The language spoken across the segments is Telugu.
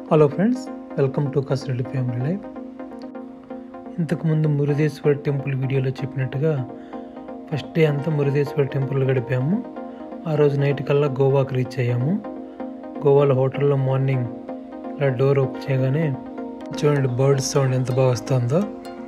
hello friends welcome to Kasireddy family life ఇంతకుముందు మురుదేశ్వర టెంపుల్ వీడియోలో చెప్పినట్టుగా ఫస్ట్ డే అంతా మురుదేశ్వర టెంపుల్ గడిపాము ఆ రోజు నైట్ కల్లా గోవాకి రీచ్ అయ్యాము గోవాలో హోటల్లో మార్నింగ్ ఇలా డోర్ ఓపెన్ చేయగానే చూడండి బర్డ్ సౌండ్ ఎంత బాగా వస్తుందో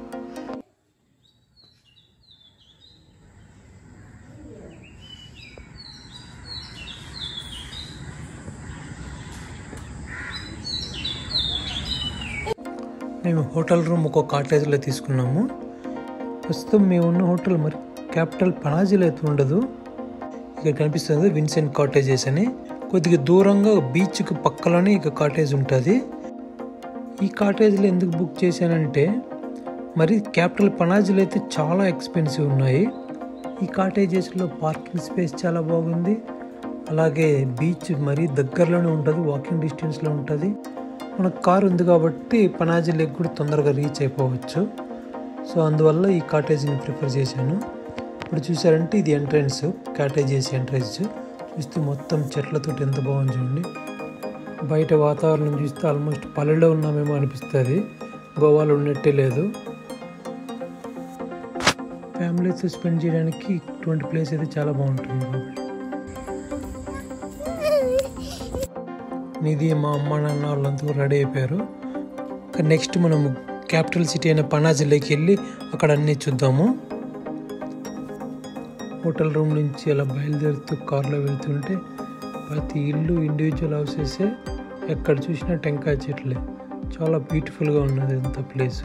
మేము హోటల్ రూమ్ ఒక కాటేజ్లో తీసుకున్నాము ప్రస్తుతం మేము ఉన్న హోటల్ మరి క్యాపిటల్ పనాజీలో అయితే ఉండదు ఇక్కడ కనిపిస్తుంది విన్సెంట్ కాటేజెస్ అని కొద్దిగా దూరంగా బీచ్కి పక్కలోనే ఇక కాటేజ్ ఉంటుంది ఈ కాటేజ్లో ఎందుకు బుక్ చేశానంటే మరి క్యాపిటల్ పనాజీలో అయితే చాలా ఎక్స్పెన్సివ్ ఉన్నాయి ఈ కాటేజెస్లో పార్కింగ్ స్పేస్ చాలా బాగుంది అలాగే బీచ్ మరీ దగ్గరలోనే ఉంటుంది వాకింగ్ డిస్టెన్స్లో ఉంటుంది మనకు కారు ఉంది కాబట్టి పనాజీ లేక్ కూడా తొందరగా రీచ్ అయిపోవచ్చు సో అందువల్ల ఈ కాటేజ్ని ప్రిఫర్ చేశాను ఇప్పుడు చూసారంటే ఇది ఎంట్రన్స్ కాటేజెస్ ఎంట్రన్స్ చూస్తే మొత్తం చెట్లతో ఎంత బాగుంది చూడండి బయట వాతావరణం చూస్తే ఆల్మోస్ట్ పల్లెలో ఉన్నామేమో అనిపిస్తుంది గోవాలో ఉన్నట్టే లేదు ఫ్యామిలీతో స్పెండ్ చేయడానికి ఇటువంటి ప్లేస్ అయితే చాలా బాగుంటుంది నిధి మా అమ్మ నాన్న వాళ్ళంతా రెడీ అయిపోయారు నెక్స్ట్ మనం క్యాపిటల్ సిటీ అయిన పనాజీలోకి వెళ్ళి అక్కడ అన్నీ చూద్దాము హోటల్ రూమ్ నుంచి అలా బయలుదేరుతూ కార్లో వెళ్తుంటే ప్రతి ఇల్లు ఇండివిజువల్ హౌసెసే ఎక్కడ చూసినా టెంకాయ చెట్లే చాలా బ్యూటిఫుల్గా ఉన్నది అంత ప్లేసు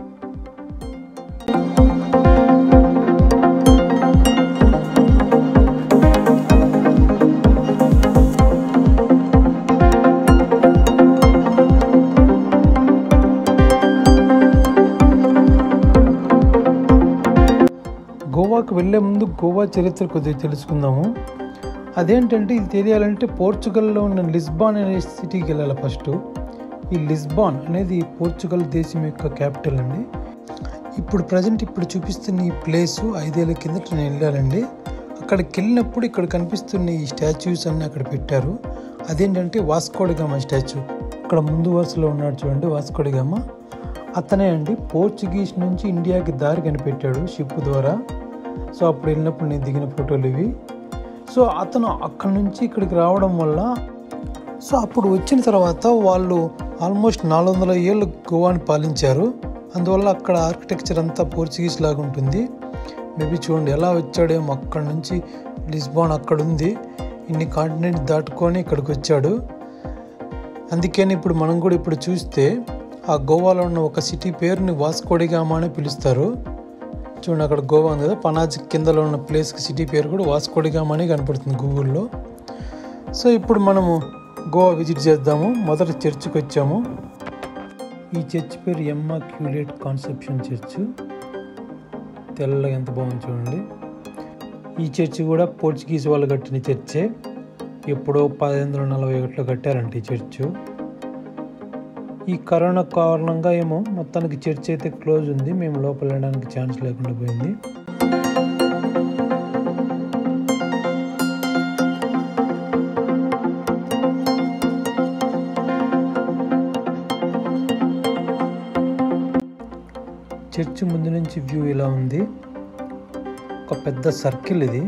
గోవాకు వెళ్ళే ముందు గోవా చరిత్ర కొద్దిగా తెలుసుకుందాము అదేంటంటే ఇది తెలియాలంటే పోర్చుగల్లో ఉన్న లిస్బాన్ అనే సిటీకి వెళ్ళాలి ఫస్ట్ ఈ లిస్బాన్ అనేది పోర్చుగల్ దేశం యొక్క క్యాపిటల్ అండి ఇప్పుడు ప్రజెంట్ ఇప్పుడు చూపిస్తున్న ఈ ప్లేసు ఐదేళ్ల కిందట నేను వెళ్ళానండి అక్కడికి వెళ్ళినప్పుడు ఇక్కడ కనిపిస్తున్న ఈ స్టాచ్యూస్ అన్ని అక్కడ పెట్టారు అదేంటంటే వాస్కోడిగామ స్టాచ్యూ అక్కడ ముందు వరుసలో ఉన్నాడు చూడండి వాస్కోడిగామ అతనే అండి పోర్చుగీస్ నుంచి ఇండియాకి దారి కనిపెట్టాడు షిప్ ద్వారా సో అప్పుడు వెళ్ళినప్పుడు నేను దిగిన ఫోటోలు ఇవి సో అతను అక్కడ నుంచి ఇక్కడికి రావడం వల్ల సో అప్పుడు వచ్చిన తర్వాత వాళ్ళు ఆల్మోస్ట్ నాలుగు వందల ఏళ్ళు గోవాని పాలించారు అందువల్ల అక్కడ ఆర్కిటెక్చర్ అంతా పోర్చుగీస్ లాగా ఉంటుంది మేబీ చూడండి ఎలా వచ్చాడేమో అక్కడ నుంచి లిస్బాన్ అక్కడ ఉంది ఇన్ని కాంటినెంట్ దాటుకొని ఇక్కడికి వచ్చాడు అందుకని ఇప్పుడు మనం కూడా ఇప్పుడు చూస్తే ఆ గోవాలో ఉన్న ఒక సిటీ పేరుని వాస్కోడిగామా అని పిలుస్తారు చూడండి అక్కడ గోవా ఉంది కదా పనాజీ కిందలో ఉన్న ప్లేస్కి సిటీ పేరు కూడా వాస్కోడిగామా అని కనపడుతుంది గూగుల్లో సో ఇప్పుడు మనము గోవా విజిట్ చేద్దాము మొదట చర్చికి వచ్చాము ఈ చర్చ్ పేరు ఎమ్మా క్యూలేట్ కాన్సెప్షన్ చర్చ్ తెల్లగా ఎంత బాగుంది చూడండి ఈ చర్చి కూడా పోర్చుగీస్ వాళ్ళు కట్టిన చర్చే ఎప్పుడో పదిహేను వందల నలభై ఒకటిలో కట్టారంట ఈ చర్చు ఈ కరోనా కారణంగా ఏమో మొత్తానికి చర్చ్ అయితే క్లోజ్ ఉంది మేము లోపల వెళ్ళడానికి ఛాన్స్ లేకుండా పోయింది చర్చ్ ముందు నుంచి వ్యూ ఇలా ఉంది ఒక పెద్ద సర్కిల్ ఇది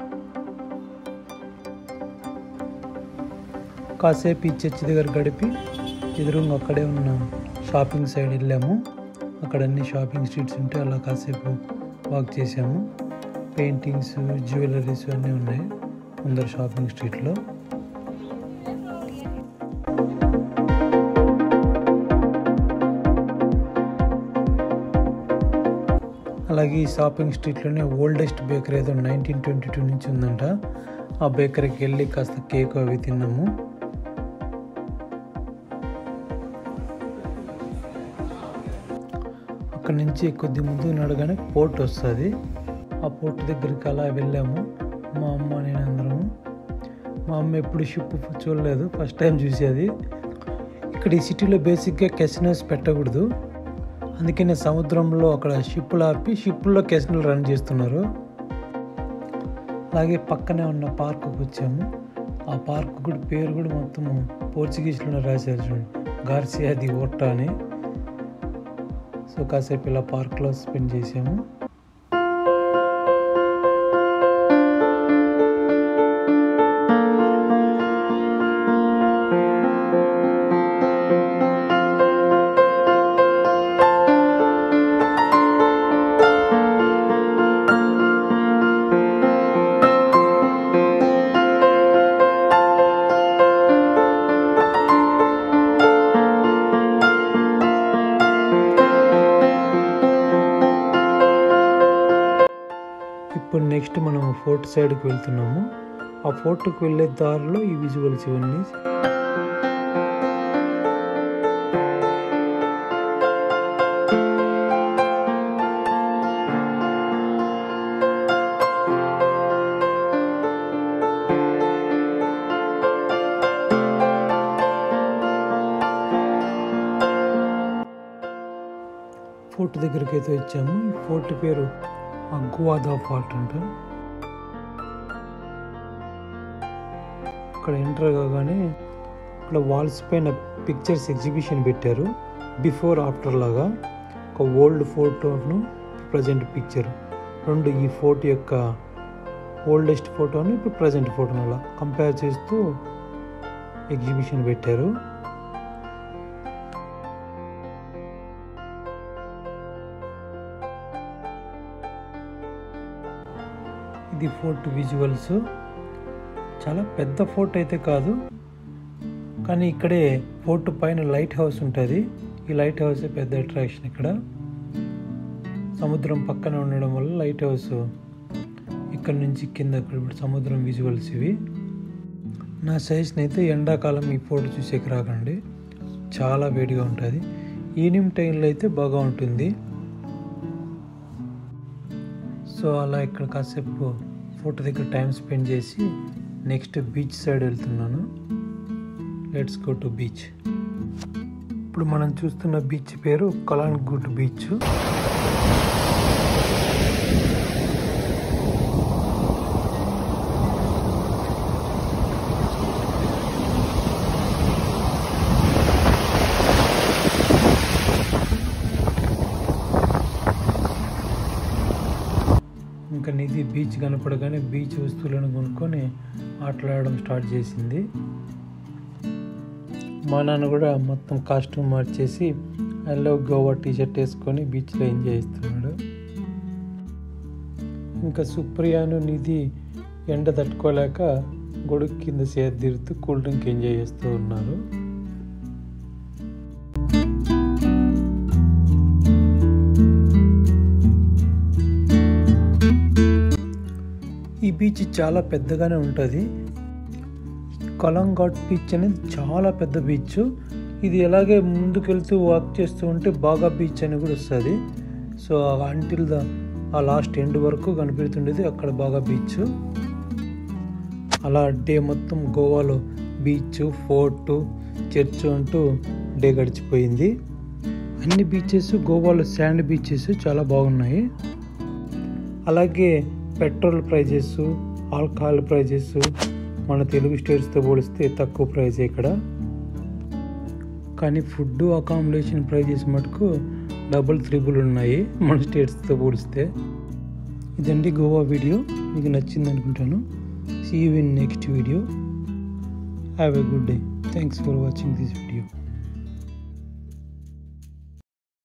కాసేపు ఈ చర్చ్ దగ్గర గడిపి ఎదురుగా అక్కడే ఉన్న షాపింగ్ సైడ్ వెళ్ళాము అక్కడ అన్ని షాపింగ్ స్ట్రీట్స్ ఉంటే అలా కాసేపు వాక్ చేసాము పెయింటింగ్స్ జ్యువెలరీస్ అన్నీ ఉన్నాయి ముందర షాపింగ్ స్ట్రీట్లో అలాగే ఈ షాపింగ్ స్ట్రీట్లోనే ఓల్డెస్ట్ బేకరీ ఏదో నైన్టీన్ ట్వంటీ టూ నుంచి ఉందంట ఆ బేకరీకి వెళ్ళి కాస్త కేక్ అవి తిన్నాము అక్కడ నుంచి కొద్ది ముందు నడగానే పోర్ట్ వస్తుంది ఆ పోర్ట్ దగ్గరికి అలా వెళ్ళాము మా అమ్మ నేను అందరము మా అమ్మ ఎప్పుడు షిప్ చూడలేదు ఫస్ట్ టైం చూసేది ఇక్కడ ఈ సిటీలో బేసిక్గా కెసినోస్ పెట్టకూడదు అందుకనే సముద్రంలో అక్కడ షిప్పులు ఆపి షిప్పుల్లో కెసినోలు రన్ చేస్తున్నారు అలాగే పక్కనే ఉన్న పార్కుకి వచ్చాము ఆ పార్క్ కూడా పేరు కూడా మొత్తం పోర్చుగీస్లోనే రాశారు చూడండి గార్సియా ది ఓట్టా అని సో కాసేపు ఇలా పార్క్లో స్పెండ్ చేసాము ఇప్పుడు నెక్స్ట్ మనం ఫోర్ట్ సైడ్కి వెళ్తున్నాము ఆ ఫోర్ట్కి వెళ్ళే దారిలో ఈ విజువల్స్ ఇవన్నీ ఫోర్ట్ దగ్గరికి అయితే వచ్చాము ఈ ఫోర్ట్ పేరు అగ్వాదా ఫాల్ట్ అంట అక్కడ ఎంటర్ కాగానే అక్కడ వాల్స్ పైన పిక్చర్స్ ఎగ్జిబిషన్ పెట్టారు బిఫోర్ ఆఫ్టర్ లాగా ఒక ఓల్డ్ ఫోటోను ప్రజెంట్ పిక్చర్ రెండు ఈ ఫోటో యొక్క ఓల్డెస్ట్ ఫోటోని ఇప్పుడు ప్రజెంట్ ఫోటోని అలా కంపేర్ చేస్తూ ఎగ్జిబిషన్ పెట్టారు ఇది ఫోర్ట్ విజువల్స్ చాలా పెద్ద ఫోర్ట్ అయితే కాదు కానీ ఇక్కడే ఫోర్ట్ పైన లైట్ హౌస్ ఉంటుంది ఈ లైట్ హౌస్ పెద్ద అట్రాక్షన్ ఇక్కడ సముద్రం పక్కన ఉండడం వల్ల లైట్ హౌస్ ఇక్కడ నుంచి కింద ఇప్పుడు సముద్రం విజువల్స్ ఇవి నా సజెషన్ అయితే ఎండాకాలం ఈ ఫోటో చూసేకి రాకండి చాలా వేడిగా ఉంటుంది ఈవినింగ్ టైంలో అయితే బాగా ఉంటుంది సో అలా ఇక్కడ కాసేపు ఫోటో దగ్గర టైం స్పెండ్ చేసి నెక్స్ట్ బీచ్ సైడ్ వెళ్తున్నాను లెట్స్ గో టు బీచ్ ఇప్పుడు మనం చూస్తున్న బీచ్ పేరు కలాన్ గుడ్ బీచ్ ఇంకా నిధి బీచ్ కనపడగానే బీచ్ వస్తువులను కొనుక్కొని ఆటలాడడం స్టార్ట్ చేసింది మా నాన్న కూడా మొత్తం కాస్ట్యూమ్ మార్చేసి I love Goa T shirt వేసుకొని బీచ్లో ఎంజాయ్ చేస్తున్నాడు ఇంకా సుప్రియాను నిధి ఎండ తట్టుకోలేక గొడుగు కింద సేదిరుతూ కూల్ డ్రింక్ ఎంజాయ్ చేస్తూ ఉన్నారు ఈ బీచ్ చాలా పెద్దగానే ఉంటుంది కలంఘాట్ బీచ్ అనేది చాలా పెద్ద బీచ్ ఇది ఎలాగే ముందుకెళ్తూ వాక్ చేస్తూ ఉంటే బాగా బీచ్ అని కూడా వస్తుంది so until the ah last end వరకు కనిపెడుతుండేది అక్కడ బాగా బీచ్ అలా డే మొత్తం గోవాలో బీచ్ ఫోర్ట్ చర్చ్ అంటూ డే గడిచిపోయింది అన్ని బీచెస్ గోవాలో శాండ్ బీచెస్ చాలా బాగున్నాయి అలాగే పెట్రోల్ ప్రైజెస్ ఆల్కహాల్ ప్రైజెస్ మన తెలుగు స్టేట్స్తో పోలిస్తే తక్కువ ప్రైజ్ ఇక్కడ కానీ ఫుడ్ అకామిడేషన్ ప్రైజెస్ మటుకు డబుల్ త్రిబుల్ ఉన్నాయి మన స్టేట్స్తో పోలిస్తే ఇదండి గోవా వీడియో మీకు నచ్చింది అనుకుంటాను see you in next video have a good day thanks for watching this video